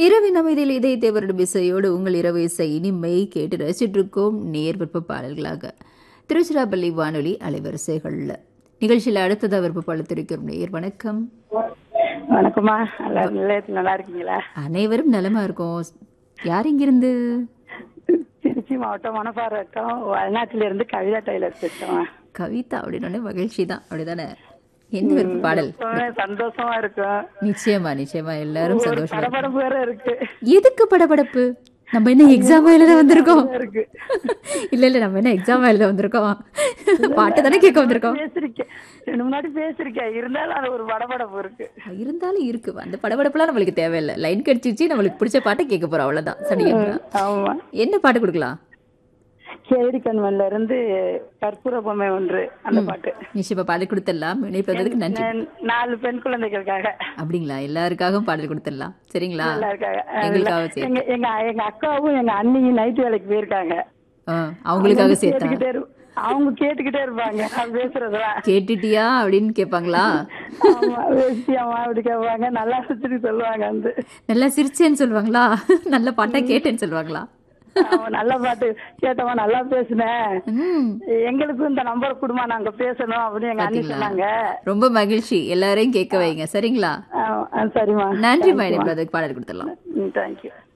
இரவின் அமைதியில் இதய தேவருடைய இசையோடு உங்கள் இரவு இசை இனிமை கேட்டு ரசிச்சுட்டு இருக்கோம் நேர் விருப்ப பாடல்களாக திருச்சிராப்பள்ளி வானொலி அலைவரிசைகள்ல நிகழ்ச்சியில் அடுத்ததா விருப்ப பாடத்திருக்கிறோம் நேர் வணக்கம் வணக்கம்மா நல்லா நிலையத்தில் நல்லா இருக்கீங்களா அனைவரும் நலமா இருக்கோம் யார் இங்கிருந்து திருச்சி மாவட்டம் மணப்பாறை வட்டம் வயநாட்டில இருந்து கவிதா டெய்லர் பேசுறேன் கவிதா அப்படின்னு மகிழ்ச்சி தான் அப்படிதானே என்ன விருப்ப பாடல் எப்பவுமே சந்தோஷமா இருக்கும் நிச்சயமா நிச்சயமா எல்லாரும் ஒரு சந்தோஷமா படபடப்பு வேற இருக்கு எதுக்கு படபடப்பு நம்ம என்ன எக்ஸாம் எழுத வந்திருக்கோம் இருக்கு இல்ல இல்ல நம்ம என்ன எக்ஸாம் எழுத வந்திருக்கோம் பாட்டு தானே கேட்க வந்திருக்கோம் பேசிருக்கேன் ரெண்டு முன்னாடி பேசிருக்கேன் இருந்தாலும் அது ஒரு படபடப்பு இருக்கு இருந்தாலும் இருக்கு அந்த படபடப்புலாம் நம்மளுக்கு தேவையில்லை லைன் கிடைச்சிச்சு நம்மளுக்கு பிடிச்ச பாட்டை கேட்க போறோம் அவ்வளவுதான் சரிங்களா ஆமா என்ன பாட்டு கொடுக்கலாம் கேடி கண்மன்ல இருந்து கற்பூர பொம்மை ஒன்று அந்த பாட்டு நிச்சயமா பாடல் கொடுத்துடலாம் இணைப்பதற்கு நன்றி நா- நாலு பெண் குழந்தைகளுக்காக அப்படிங்களா எல்லாருக்காகவும் பாடல் கொடுத்துடலாம் சரிங்களா நல்லா இருக்காங்க எங்களுக்காக சேர்த்து எங்க எங்க எங்க அக்காவும் எங்க அண்ணியும் நைட் வேலைக்கு போயிருக்காங்க ஆ, அவங்களுக்காக சேர்த்தா கேட்டுக்கிட்டே இரு- அவங்க கேட்டுக்கிட்டே இருப்பாங்க நான் பேசுறதெல்லாம் கேட்டுட்டியா அப்படின்னு கேட்பாங்களா ஆமா பேசியாமா அப்படி கேட்பாங்க நல்லா சுத்தி சொல்லுவாங்க வந்து நல்லா சிரிச்சேன்னு சொல்லுவாங்களா நல்ல பாட்டா கேட்டேன்னு சொல்லுவாங்களா ஆமா, நல்ல பாட்டு கேட்டவன் நல்லா பேசுனேன் ம் எங்களுக்கும் இந்த நம்பர் கொடுமா நாங்க பேசணும் அப்படின்னு எங்க அண்ணி சொன்னாங்க ரொம்ப மகிழ்ச்சி எல்லாரையும் கேட்க வைங்க சரிங்களா ஆ, ஆ, சரிம்மா நன்றி பயணம் பாடல் கொடுத்துடலாம் தேங்க்யூ